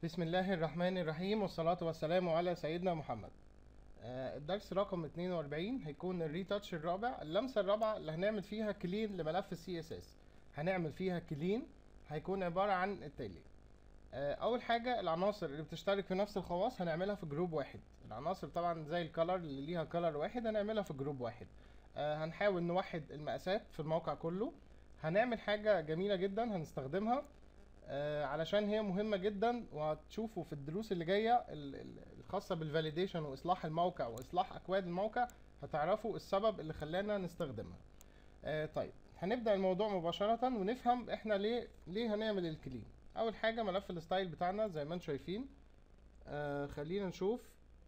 بسم الله الرحمن الرحيم والصلاة والسلام على سيدنا محمد آه، الدرس رقم 42 هيكون الريتاتش الرابع اللمسة الرابعة اللي هنعمل فيها كلين لملف السي اس اس هنعمل فيها كلين هيكون عبارة عن التالي آه، اول حاجة العناصر اللي بتشترك في نفس الخواص هنعملها في جروب واحد العناصر طبعا زي الكالر اللي ليها كالر واحد هنعملها في جروب واحد آه، هنحاول نوحد المقاسات في الموقع كله هنعمل حاجة جميلة جدا هنستخدمها آه، علشان هي مهمة جدا وهتشوفوا في الدروس اللي جاية ال- ال- الخاصة بالفاليديشن وإصلاح الموقع وإصلاح أكواد الموقع هتعرفوا السبب اللي خلانا نستخدمها آه، طيب هنبدأ الموضوع مباشرة ونفهم احنا ليه ليه هنعمل الكلين أول حاجة ملف الستايل بتاعنا زي ما انتم شايفين آه خلينا نشوف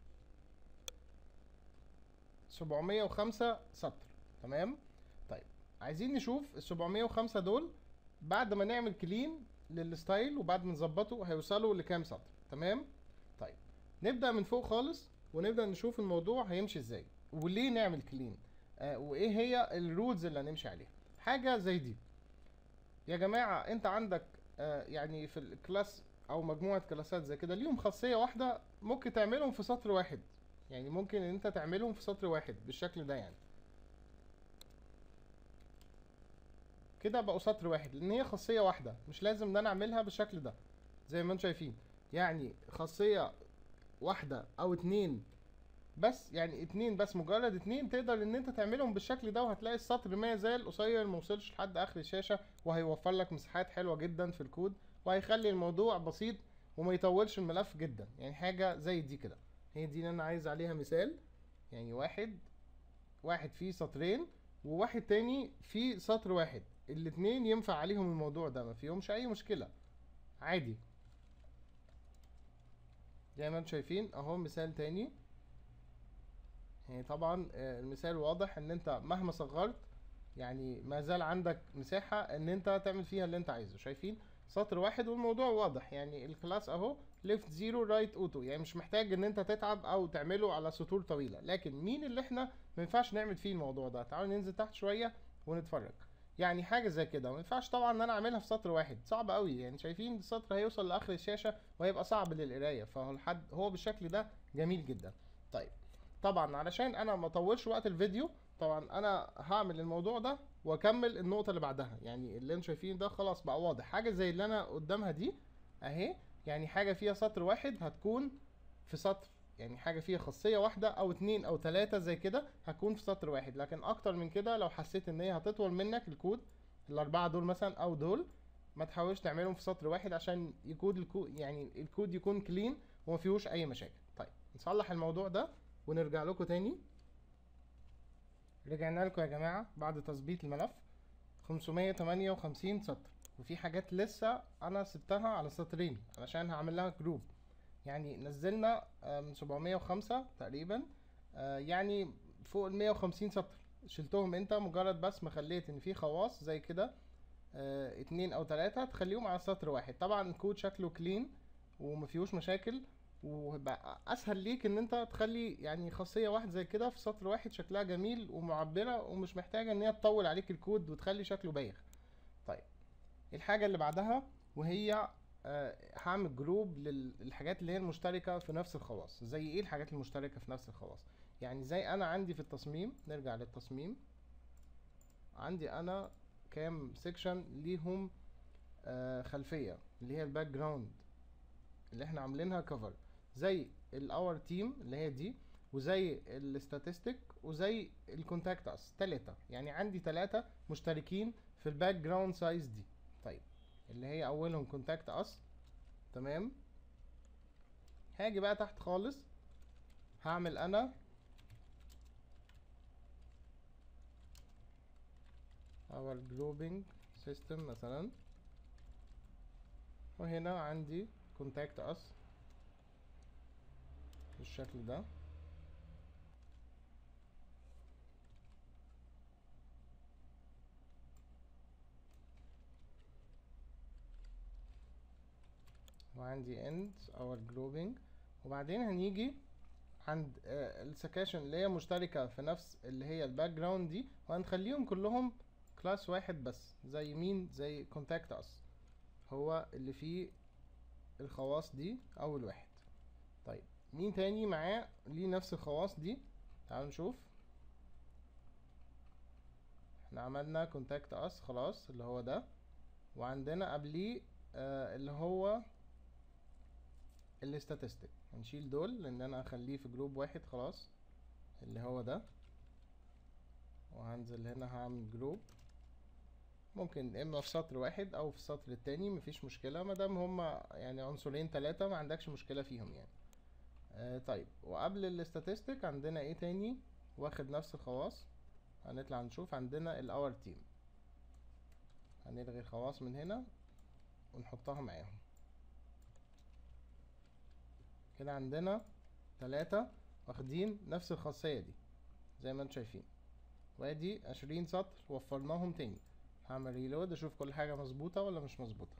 705 سطر تمام طيب عايزين نشوف ال 705 دول بعد ما نعمل كلين للستايل وبعد ما نظبطه هيوصلوا لكام سطر تمام طيب نبدا من فوق خالص ونبدا نشوف الموضوع هيمشي ازاي وليه نعمل كلين آه وايه هي الرولز اللي هنمشي عليها حاجه زي دي يا جماعه انت عندك آه يعني في الكلاس او مجموعه كلاسات زي كده ليهم خاصيه واحده ممكن تعملهم في سطر واحد يعني ممكن ان انت تعملهم في سطر واحد بالشكل ده يعني كده بقوا سطر واحد لان هي خاصيه واحده مش لازم ان انا اعملها بالشكل ده زي ما انتم شايفين يعني خاصيه واحده او اتنين بس يعني اتنين بس مجرد اتنين تقدر ان انت تعملهم بالشكل ده وهتلاقي السطر ما يزال قصير موصلش لحد اخر الشاشه وهيوفر لك مساحات حلوه جدا في الكود وهيخلي الموضوع بسيط وما يطولش الملف جدا يعني حاجه زي دي كده هي دي اللي انا عايز عليها مثال يعني واحد واحد فيه سطرين وواحد تاني فيه سطر واحد الاتنين ينفع عليهم الموضوع ده ما فيهمش اي مشكلة عادي زي ما انتم شايفين اهو مثال تاني يعني طبعا آه، المثال واضح ان انت مهما صغرت يعني ما زال عندك مساحة ان انت تعمل فيها اللي انت عايزه شايفين سطر واحد والموضوع واضح يعني الكلاس اهو ليفت زيرو رايت اوتو يعني مش محتاج ان انت تتعب او تعمله على سطور طويلة لكن مين اللي احنا ما ينفعش نعمل فيه الموضوع ده تعالوا ننزل تحت شوية ونتفرج يعني حاجه زي كده ما ينفعش طبعا ان انا اعملها في سطر واحد صعب قوي يعني شايفين السطر هيوصل لاخر الشاشه وهيبقى صعب للقرايه فهو الحد هو بالشكل ده جميل جدا طيب طبعا علشان انا ما اطولش وقت الفيديو طبعا انا هعمل الموضوع ده واكمل النقطه اللي بعدها يعني اللي انتوا شايفين ده خلاص بقى واضح حاجه زي اللي انا قدامها دي اهي يعني حاجه فيها سطر واحد هتكون في سطر يعني حاجه فيها خاصيه واحده او اتنين او تلاتة زي كده هتكون في سطر واحد لكن اكتر من كده لو حسيت ان هي هتطول منك الكود الاربعه دول مثلا او دول ما تحاولش تعملهم في سطر واحد عشان يكود الكود يعني الكود يكون كلين وما فيهوش اي مشاكل طيب نصلح الموضوع ده ونرجع لكم تاني رجعنا لكم يا جماعه بعد تظبيط الملف 558 سطر وفي حاجات لسه انا سبتها على سطرين علشان هعمل لها جروب يعني نزلنا آه، من 705 تقريبا آه، يعني فوق ال 150 سطر شلتهم انت مجرد بس ما خليت ان في خواص زي كده آه، اتنين او تلاتة تخليهم على سطر واحد طبعا الكود شكله كلين ومفيهوش مشاكل وهيبقى اسهل ليك ان انت تخلي يعني خاصية واحدة زي كده في سطر واحد شكلها جميل ومعبرة ومش محتاجة ان هي تطول عليك الكود وتخلي شكله بايخ طيب الحاجة اللي بعدها وهي آه، هعمل جروب للحاجات اللي هي المشتركة في نفس الخواص زي ايه الحاجات المشتركة في نفس الخواص يعني زي انا عندي في التصميم نرجع للتصميم عندي انا كام سيكشن ليهم آه خلفية اللي هي الباك جراوند اللي احنا عاملينها كفر زي الاور تيم اللي هي دي وزي الستاتستيك وزي الكونتاكت اس تلاتة يعني عندي تلاتة مشتركين في الباك جراوند سايز دي طيب اللي هي اولهم كونتاكت اس تمام هاجي بقى تحت خالص هعمل انا our grouping system مثلا وهنا عندي contact us بالشكل ده وعندي end our grouping وبعدين هنيجي عند آه، السكاشن اللي هي مشتركة في نفس اللي هي الباك جراوند دي وهنخليهم كلهم كلاس واحد بس زي مين زي contact us هو اللي فيه الخواص دي اول واحد طيب مين تاني معاه ليه نفس الخواص دي تعالوا نشوف احنا عملنا كونتاكت اس خلاص اللي هو ده وعندنا قبليه آه اللي هو الاستاتستيك هنشيل دول لان انا هخليه في جروب واحد خلاص اللي هو ده وهنزل هنا هعمل جروب ممكن اما في سطر واحد او في السطر التاني مفيش مشكله مادام هما يعني عنصرين تلاتة ما عندكش مشكله فيهم يعني آه طيب وقبل الاستاتستيك عندنا ايه تاني واخد نفس الخواص هنطلع نشوف عندنا الاور تيم هنلغي الخواص من هنا ونحطها معاهم كده عندنا تلاتة واخدين نفس الخاصية دي زي ما انتم شايفين وادي عشرين سطر وفرناهم تاني هعمل ريلود اشوف كل حاجة مظبوطة ولا مش مظبوطة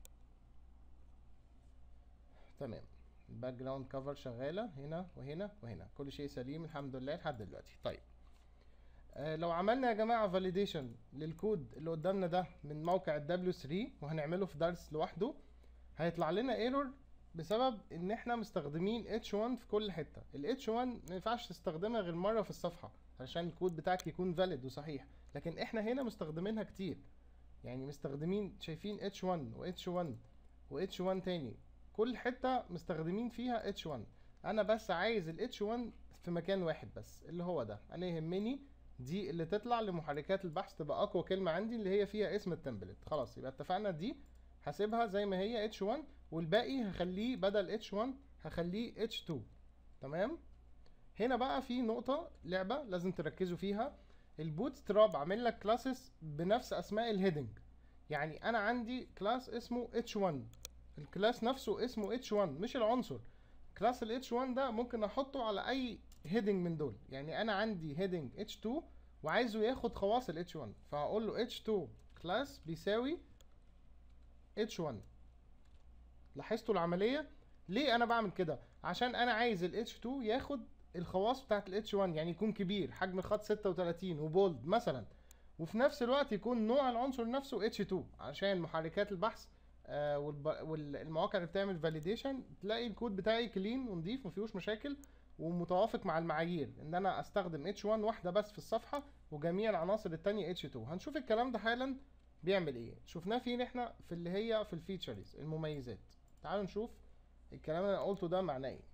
تمام الباك جراوند كفر شغالة هنا وهنا وهنا كل شيء سليم الحمد لله لحد دلوقتي طيب آه لو عملنا يا جماعة فاليديشن للكود اللي قدامنا ده من موقع ال W3 وهنعمله في درس لوحده هيطلع لنا ايرور بسبب ان احنا مستخدمين H1 في كل حتة ال H1 ما ينفعش تستخدمها غير مرة في الصفحة عشان الكود بتاعك يكون فاليد وصحيح لكن احنا هنا مستخدمينها كتير يعني مستخدمين شايفين H1 و H1 و H1 تاني كل حتة مستخدمين فيها H1 انا بس عايز ال H1 في مكان واحد بس اللي هو ده انا يهمني دي اللي تطلع لمحركات البحث تبقى اقوى كلمة عندي اللي هي فيها اسم التمبلت خلاص يبقى اتفقنا دي هسيبها زي ما هي H1 والباقي هخليه بدل H1 هخليه H2 تمام هنا بقى في نقطة لعبة لازم تركزوا فيها البوت ستراب عامل لك كلاسز بنفس اسماء الهيدنج يعني انا عندي كلاس اسمه H1 الكلاس نفسه اسمه H1 مش العنصر كلاس ال H1 ده ممكن احطه على اي هيدنج من دول يعني انا عندي هيدنج H2 وعايزه ياخد خواص ال H1 فهقول له H2 كلاس بيساوي H1 لاحظتوا العملية ليه انا بعمل كده عشان انا عايز ال H2 ياخد الخواص بتاعت ال H1 يعني يكون كبير حجم الخط 36 وبولد مثلا وفي نفس الوقت يكون نوع العنصر نفسه H2 عشان محركات البحث آه والمواقع اللي بتعمل فاليديشن تلاقي الكود بتاعي كلين ونضيف مفيهوش مشاكل ومتوافق مع المعايير ان انا استخدم H1 واحده بس في الصفحه وجميع العناصر التانية H2 هنشوف الكلام ده حالا بيعمل ايه شفناه فين احنا في اللي هي في الفيتشرز المميزات تعالوا نشوف الكلام اللي انا قلته ده معناه ايه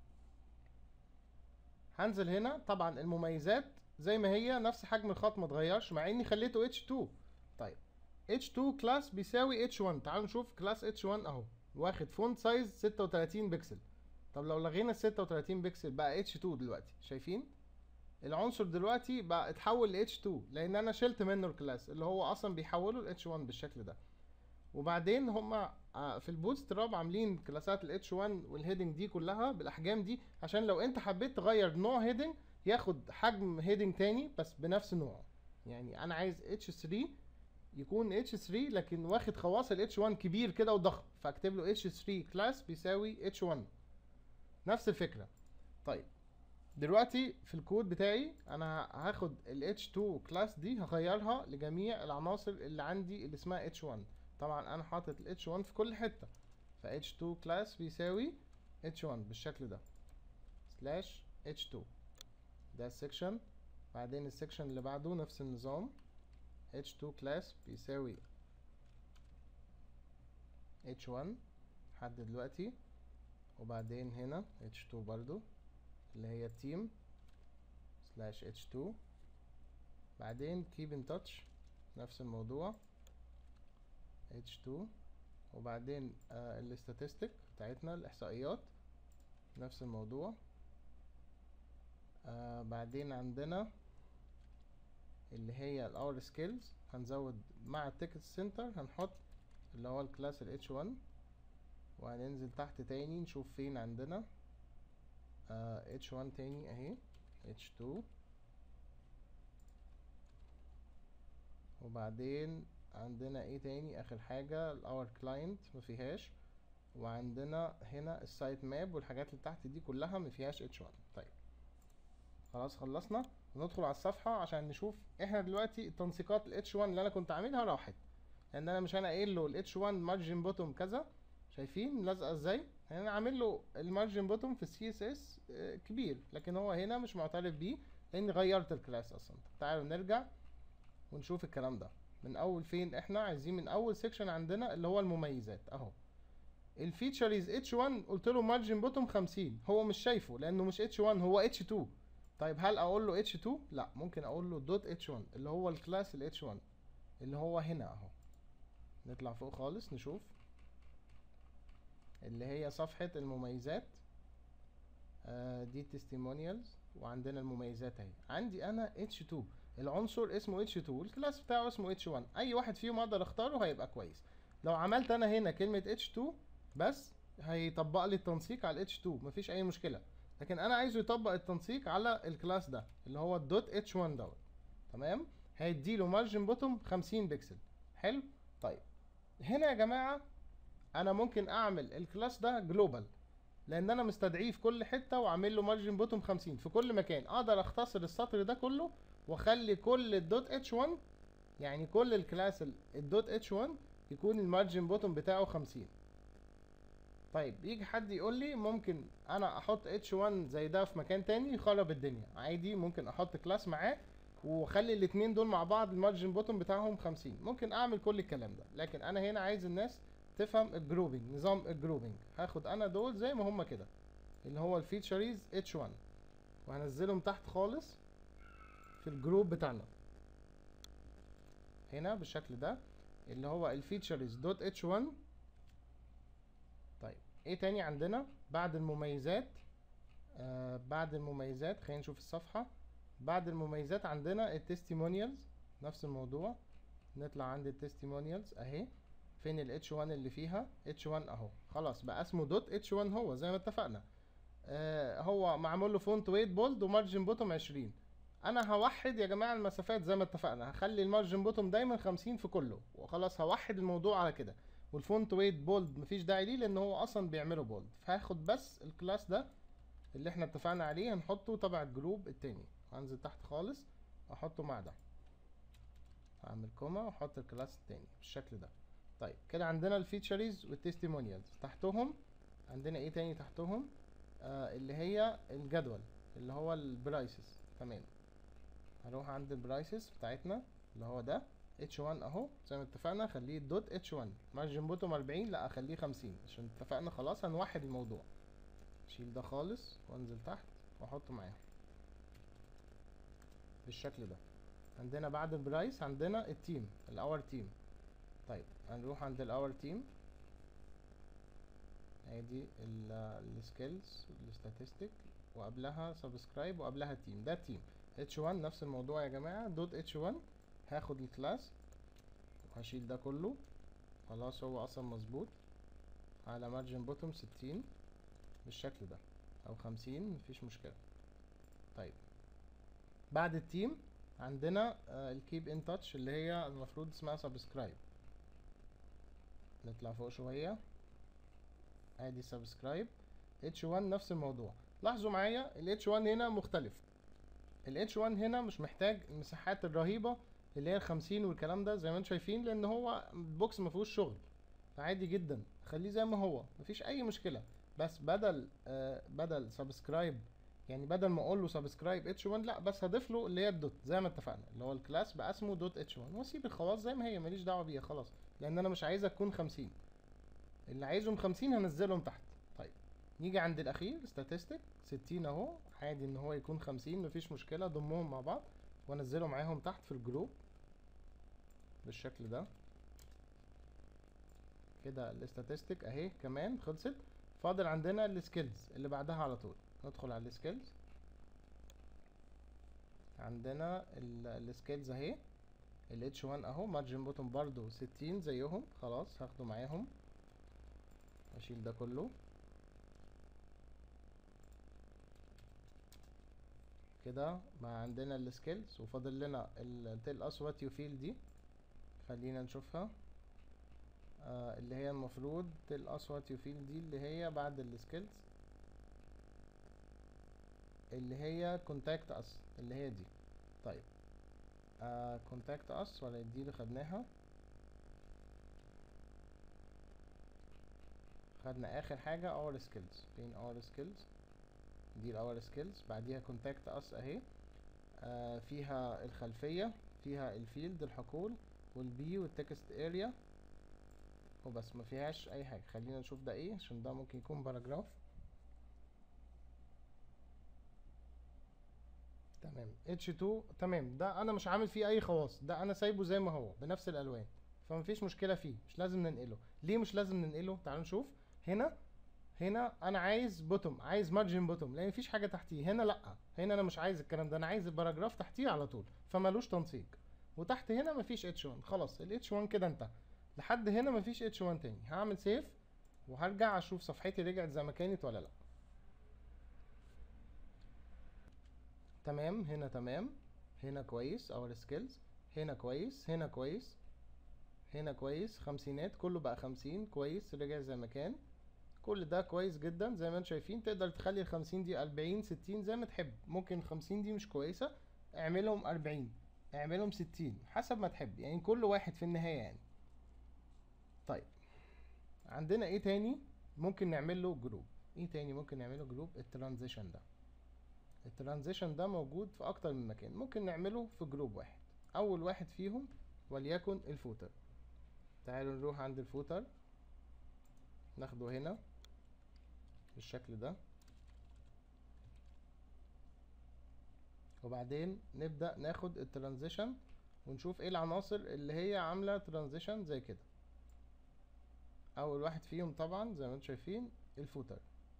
هنزل هنا طبعا المميزات زي ما هي نفس حجم الخط ما اتغيرش مع اني خليته H2 طيب H2 كلاس بيساوي H1 تعالوا نشوف كلاس H1 اهو واخد فونت سايز 36 بكسل طب لو لغينا ال 36 بكسل بقى H2 دلوقتي شايفين العنصر دلوقتي بقى اتحول ل H2 لان انا شلت منه الكلاس اللي هو اصلا بيحوله ل H1 بالشكل ده وبعدين هما في البوت ستراب عاملين كلاسات ال H1 والهيدنج دي كلها بالاحجام دي عشان لو انت حبيت تغير نوع هيدنج ياخد حجم هيدنج تاني بس بنفس نوعه يعني انا عايز H3 يكون H3 لكن واخد خواص ال H1 كبير كده وضخم فاكتب له H3 كلاس بيساوي H1 نفس الفكرة طيب دلوقتي في الكود بتاعي انا هاخد ال H2 كلاس دي هغيرها لجميع العناصر اللي عندي اللي اسمها H1 طبعا انا حاطط ال H1 في كل حتة ف H2 كلاس بيساوي H1 بالشكل ده سلاش H2 ده السكشن بعدين السكشن اللي بعده نفس النظام H2 كلاس بيساوي H1 لحد دلوقتي وبعدين هنا H2 برضو اللي هي team slash H2 بعدين keep in touch نفس الموضوع H2 وبعدين آه الاستاتستيك بتاعتنا الإحصائيات نفس الموضوع آه بعدين عندنا اللي هي الاور سكيلز هنزود مع التيكت سنتر هنحط اللي هو الكلاس ال H1 وهننزل تحت تاني نشوف فين عندنا آه H1 تاني اهي H2 وبعدين عندنا ايه تاني اخر حاجة الاور كلاينت مفيهاش وعندنا هنا السايت ماب والحاجات اللي تحت دي كلها مفيهاش H1 طيب خلاص خلصنا ندخل على الصفحة عشان نشوف احنا دلوقتي التنسيقات ال H1 اللي انا كنت عاملها راحت لان انا مش انا قايل له ال H1 margin bottom كذا شايفين لازقه ازاي يعني انا عامل له المارجن بوتوم في السي اس اس كبير لكن هو هنا مش معترف بيه لاني غيرت الكلاس اصلا تعالوا نرجع ونشوف الكلام ده من اول فين احنا عايزين من اول سيكشن عندنا اللي هو المميزات اهو الفيتشر از اتش 1 قلت له مارجن بوتوم 50 هو مش شايفه لانه مش اتش 1 هو اتش 2 طيب هل اقول له اتش 2 لا ممكن اقول له دوت اتش 1 اللي هو الكلاس الاتش 1 اللي هو هنا اهو نطلع فوق خالص نشوف اللي هي صفحة المميزات آه دي تستيمونيالز وعندنا المميزات اهي عندي انا H2 العنصر اسمه H2 والكلاس بتاعه اسمه H1 اي واحد فيهم اقدر اختاره هيبقى كويس لو عملت انا هنا كلمة H2 بس هيطبق لي التنسيق على H2 مفيش اي مشكلة لكن انا عايزه يطبق التنسيق على الكلاس ده اللي هو الدوت H1 دوت تمام هيديله مارجن بوتوم 50 بكسل حلو طيب هنا يا جماعة انا ممكن اعمل الكلاس ده جلوبال لان انا مستدعيه في كل حته وعامل له مارجن بوتوم 50 في كل مكان اقدر اختصر السطر ده كله واخلي كل الدوت اتش 1 يعني كل الكلاس الدوت اتش 1 يكون المارجن بوتوم بتاعه 50 طيب يجي حد يقول لي ممكن انا احط اتش 1 زي ده في مكان تاني يخرب الدنيا عادي ممكن احط كلاس معاه واخلي الاتنين دول مع بعض المارجن بوتوم بتاعهم 50 ممكن اعمل كل الكلام ده لكن انا هنا عايز الناس تفهم الجروبنج نظام الجروبنج هاخد انا دول زي ما هما كده اللي هو الفيتشريز اتش 1 وهنزلهم تحت خالص في الجروب بتاعنا هنا بالشكل ده اللي هو الفيتشريز دوت اتش 1 طيب ايه تاني عندنا بعد المميزات آه بعد المميزات خلينا نشوف الصفحة بعد المميزات عندنا التستيمونيالز نفس الموضوع نطلع عند التستيمونيالز اهي فين ال H1 اللي فيها H1 اهو خلاص بقى اسمه دوت H1 هو زي ما اتفقنا آه هو معمول له فونت ويت بولد ومارجن بوتوم 20 انا هوحد يا جماعه المسافات زي ما اتفقنا هخلي المارجن بوتوم دايما 50 في كله وخلاص هوحد الموضوع على كده والفونت ويت بولد مفيش داعي ليه لان هو اصلا بيعمله بولد فهاخد بس الكلاس ده اللي احنا اتفقنا عليه هنحطه تبع الجروب التاني هنزل تحت خالص احطه مع ده هعمل كوما واحط الكلاس التاني بالشكل ده طيب كده عندنا الفيتشرز والتستيمونيالز تحتهم عندنا ايه تاني تحتهم آه اللي هي الجدول اللي هو البرايسز تمام هروح عند البرايسز بتاعتنا اللي هو ده اتش 1 اهو زي ما اتفقنا خليه دوت اتش 1 مارجن بوتوم 40 لا اخليه 50 عشان اتفقنا خلاص هنوحد الموضوع اشيل ده خالص وانزل تحت واحطه معاهم بالشكل ده عندنا بعد البرايس عندنا التيم الاور تيم طيب هنروح عند الاور تيم ادي السكيلز الستاتستيك وقبلها سبسكرايب وقبلها تيم ده تيم اتش 1 نفس الموضوع يا جماعه دوت اتش 1 هاخد الكلاس وهشيل ده كله خلاص هو اصلا مظبوط على مارجن بوتوم 60 بالشكل ده او 50 مفيش مشكله طيب بعد التيم عندنا الكيب ان تاتش اللي هي المفروض اسمها سبسكرايب نطلع فوق شويه ادي سبسكرايب اتش 1 نفس الموضوع لاحظوا معايا ال H1 هنا مختلف ال H1 هنا مش محتاج المساحات الرهيبة اللي هي الخمسين والكلام ده زي ما انتم شايفين لان هو البوكس مفيهوش شغل فعادي جدا خليه زي ما هو مفيش اي مشكلة بس بدل آه بدل سبسكرايب يعني بدل ما اقول له سبسكرايب H1 لا بس هضيف له اللي هي الدوت زي ما اتفقنا اللي هو الكلاس بقى اسمه دوت H1 واسيب الخواص زي ما هي ماليش دعوة بيها خلاص لان انا مش عايزها تكون خمسين اللي عايزهم خمسين هنزلهم تحت طيب نيجي عند الاخير statistic 60 اهو عادي ان هو يكون 50 مفيش مشكله ضمهم مع بعض وانزله معاهم تحت في الجروب بالشكل ده كده الاستاتستيك اهي كمان خلصت فاضل عندنا السكيلز اللي بعدها على طول ندخل على السكيلز عندنا السكيلز اهي ال H1 اهو مارجن بوتوم برضو 60 زيهم خلاص هاخده معاهم اشيل ده كله كده ما عندنا السكيلز وفاضل لنا التيل اس وات يو فيل دي خلينا نشوفها آه اللي هي المفروض تيل اس وات يو فيل دي اللي هي بعد السكيلز اللي هي كونتاكت اس اللي هي دي طيب كونتاكت اس ولا دي اللي خدناها خدنا اخر حاجه اور سكيلز فين اور سكيلز دي الاور سكيلز بعديها كونتاكت اس اهي آه فيها الخلفيه فيها الفيلد الحقول والبي والتكست اريا وبس ما فيهاش اي حاجه خلينا نشوف ده ايه عشان ده ممكن يكون باراجراف تمام H2 تمام ده انا مش عامل فيه اي خواص ده انا سايبه زي ما هو بنفس الالوان فمفيش مشكله فيه مش لازم ننقله ليه مش لازم ننقله تعالوا نشوف هنا هنا انا عايز بوتوم عايز مارجن بوتوم لان مفيش حاجه تحتيه هنا لا هنا انا مش عايز الكلام ده انا عايز الباراجراف تحتيه على طول فمالوش تنسيق وتحت هنا مفيش اتش 1 خلاص الاتش 1 كده انتهى لحد هنا مفيش اتش 1 تاني هعمل سيف وهرجع اشوف صفحتي رجعت زي ما كانت ولا لا تمام هنا تمام هنا كويس اور سكيلز هنا كويس هنا كويس هنا كويس خمسينات كله بقى خمسين كويس رجع زي ما كان كل ده كويس جدا زي ما انتم شايفين تقدر تخلي الخمسين دي أربعين ستين زي ما تحب ممكن الخمسين دي مش كويسة اعملهم أربعين اعملهم ستين حسب ما تحب يعني كل واحد في النهاية يعني طيب عندنا ايه تاني ممكن نعمل له جروب ايه تاني ممكن نعمله جروب الترانزيشن ده الترانزيشن ده موجود في اكتر من مكان ممكن نعمله في جروب واحد اول واحد فيهم وليكن الفوتر تعالوا نروح عند الفوتر ناخده هنا بالشكل ده وبعدين نبدأ ناخد الترانزيشن ونشوف ايه العناصر اللي هي عاملة ترانزيشن زي كده اول واحد فيهم طبعا زي ما انتم شايفين الفوتر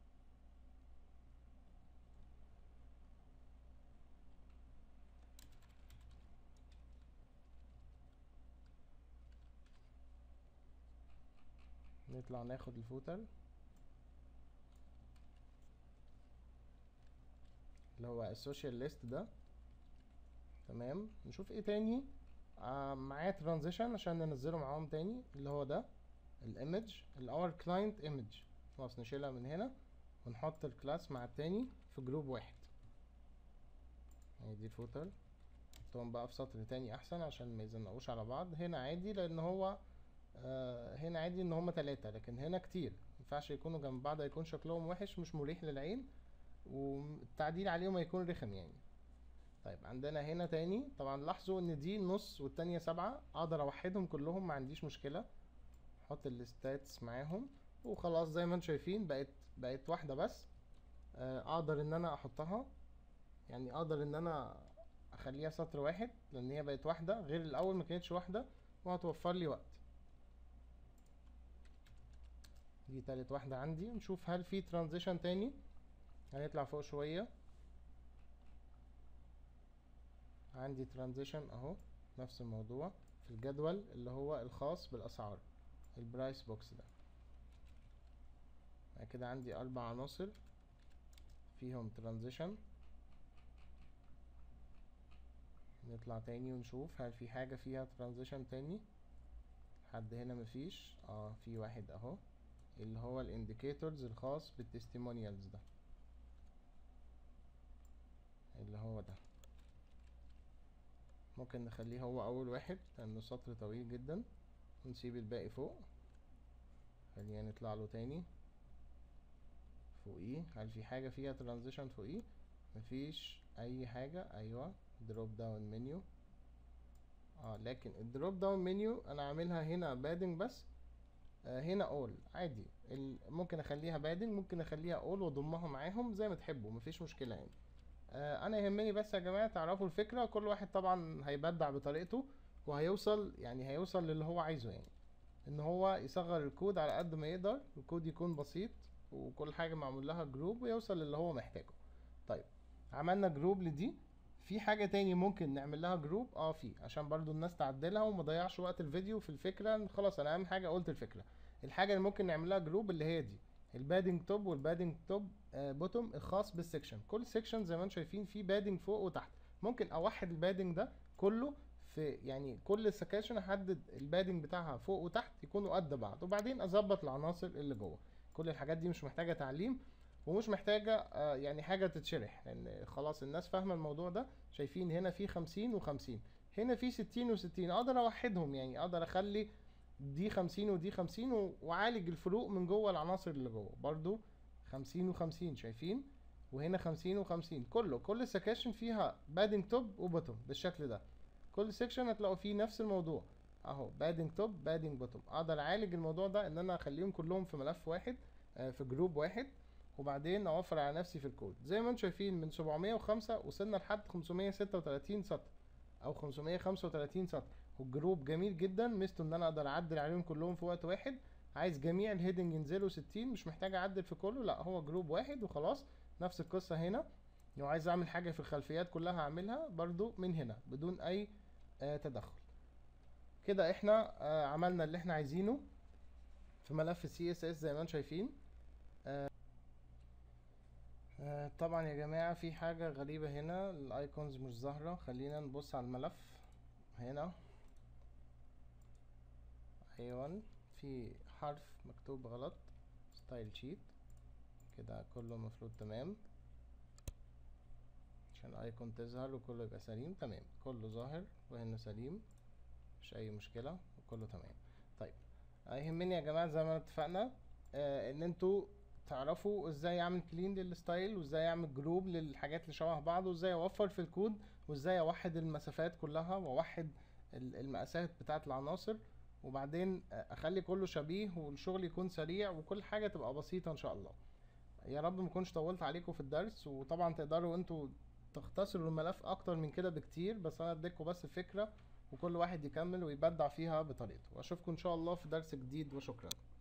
نطلع ناخد الفوتر اللي هو السوشيال ليست ده تمام نشوف ايه تاني آه معايا ترانزيشن عشان ننزله معاهم تاني اللي هو ده الايمج الاور كلاينت ايمج خلاص نشيلها من هنا ونحط الكلاس مع التاني في جروب واحد يعني دي الفوتر نحطهم بقى في سطر تاني احسن عشان ما يزنقوش على بعض هنا عادي لان هو آه هنا عادي ان هما تلاتة لكن هنا كتير مينفعش يكونوا جنب بعض هيكون شكلهم وحش مش مريح للعين والتعديل عليهم هيكون رخم يعني طيب عندنا هنا تاني طبعا لاحظوا ان دي نص والتانية سبعة اقدر اوحدهم كلهم ما عنديش مشكلة احط الستاتس معاهم وخلاص زي ما انتم شايفين بقت بقت واحدة بس آه اقدر ان انا احطها يعني اقدر ان انا اخليها سطر واحد لان هي بقت واحدة غير الاول ما كانتش واحدة وهتوفر لي وقت دي تالت واحدة عندي نشوف هل في ترانزيشن تاني هنطلع فوق شوية عندي ترانزيشن اهو نفس الموضوع في الجدول اللي هو الخاص بالاسعار البرايس بوكس ده بعد كده عندي اربع عناصر فيهم ترانزيشن نطلع تاني ونشوف هل في حاجة فيها ترانزيشن تاني لحد هنا مفيش اه في واحد اهو اللي هو الانديكيتورز الخاص بالتستيمونيالز ده اللي هو ده ممكن نخليه هو اول واحد لانه سطر طويل جدا ونسيب الباقي فوق خلينا نطلع له تاني فوقيه هل في حاجة فيها ترانزيشن فوقيه مفيش اي حاجة ايوه دروب داون منيو اه لكن الدروب داون منيو انا عاملها هنا بادنج بس آه هنا اول عادي ممكن اخليها بادنج ممكن اخليها اول واضمها معاهم زي ما تحبوا مفيش مشكلة يعني آه انا يهمني بس يا جماعه تعرفوا الفكره كل واحد طبعا هيبدع بطريقته وهيوصل يعني هيوصل للي هو عايزه يعني ان هو يصغر الكود على قد ما يقدر الكود يكون بسيط وكل حاجه معمول لها جروب ويوصل للي هو محتاجه طيب عملنا جروب لدي في حاجه تاني ممكن نعمل لها جروب اه في عشان برضو الناس تعدلها وما ضيعش وقت الفيديو في الفكره خلاص انا اهم حاجه قلت الفكره الحاجه اللي ممكن نعمل لها جروب اللي هي دي البادنج توب والبادنج توب بوتوم الخاص بالسكشن كل سكشن زي ما انتم شايفين فيه بادنج فوق وتحت ممكن اوحد البادنج ده كله في يعني كل سكاشن احدد البادنج بتاعها فوق وتحت يكونوا قد بعض وبعدين اظبط العناصر اللي جوه كل الحاجات دي مش محتاجه تعليم ومش محتاجه آه يعني حاجه تتشرح لان خلاص الناس فاهمه الموضوع ده شايفين هنا في 50 و50 هنا في 60 و60 اقدر اوحدهم يعني اقدر اخلي دي خمسين ودي خمسين و- وعالج الفروق من جوه العناصر اللي جوه برضو خمسين وخمسين شايفين وهنا خمسين وخمسين كله كل سكاشن فيها بادنج توب وبوتوم بالشكل ده كل سيكشن هتلاقوا فيه نفس الموضوع اهو بادنج توب بادنج بوتوم اقدر اعالج الموضوع ده ان انا اخليهم كلهم في ملف واحد آه، في جروب واحد وبعدين اوفر على نفسي في الكود زي ما انتم شايفين من 705 وصلنا لحد 536 سطر او 535 سطر والجروب جميل جدا ميزته ان انا اقدر اعدل عليهم كلهم في وقت واحد عايز جميع الهيدنج ينزلوا 60 مش محتاج اعدل في كله لا هو جروب واحد وخلاص نفس القصة هنا لو عايز اعمل حاجة في الخلفيات كلها هعملها برضو من هنا بدون اي آه تدخل كده احنا آه عملنا اللي احنا عايزينه في ملف السي اس اس زي ما انتم شايفين آه آه طبعا يا جماعة في حاجة غريبة هنا الايكونز مش ظاهرة خلينا نبص على الملف هنا ايوه في حرف مكتوب غلط ستايل شيت كده كله المفروض تمام عشان الايكون تظهر وكله يبقى سليم تمام كله ظاهر وهنا سليم مش اي مشكلة وكله تمام طيب يهمني يا جماعة زي ما اتفقنا آه ان انتوا تعرفوا ازاي اعمل كلين للستايل وازاي اعمل جروب للحاجات اللي شبه بعض وازاي اوفر في الكود وازاي اوحد المسافات كلها واوحد ال- المقاسات بتاعة العناصر وبعدين آه، اخلي كله شبيه والشغل يكون سريع وكل حاجة تبقى بسيطة ان شاء الله يا رب ما كنتش طولت عليكم في الدرس وطبعا تقدروا انتوا تختصروا الملف اكتر من كده بكتير بس انا اديتكم بس فكرة وكل واحد يكمل ويبدع فيها بطريقته واشوفكم ان شاء الله في درس جديد وشكرا